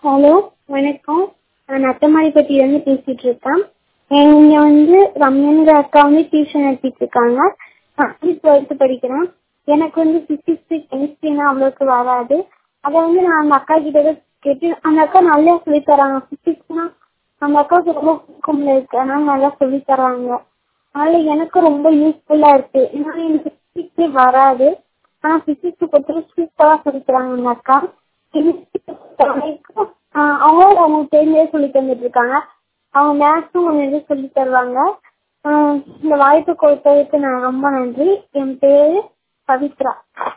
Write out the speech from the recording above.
hello வணக்கம் நான் அத்தமாரிப்பட்டியிலேருந்து பேசிட்டு இருக்கேன் இங்கே வந்து ரம்யாங்கிற அக்கா வந்து டியூஷன் எடுத்திட்டு இருக்காங்க நான் வந்து டுவெல்த்து படிக்கிறேன் எனக்கு வந்து ஃபிசிக்ஸு கெமிஸ்ட்ரினா அவ்வளோக்கு வராது அதை வந்து நான் அந்த அக்கா கிட்ட தான் கேட்டு அந்த அக்கா நல்லா சொல்லித் தராங்க ஃபிசிக்ஸ்னா அந்த அக்காவுக்கு ரொம்ப பிடிக்கும்ல இருக்கு அதனால நல்லா சொல்லித் தராங்க அதனால எனக்கும் ரொம்ப யூஸ்ஃபுல்லாக இருக்கு ஏன்னா எனக்கு ஃபிசிக்ஸே வராது ஆனால் ஃபிசிக்ஸை பொறுத்தவரை சூப்பராக சொல்லித் தராங்க அந்த அக்கா கெமிஸ்ட்ரி பொறுத்தவரைக்கும் அவங்களும் அவங்க தெரிஞ்சே சொல்லி தந்துட்டு இருக்காங்க அவங்க மேக்ஸும் கொஞ்சம் இது சொல்லி தருவாங்க இந்த வாய்ப்பு கொடுத்ததுக்கு நான் ரொம்ப நன்றி என் பேரு பவித்ரா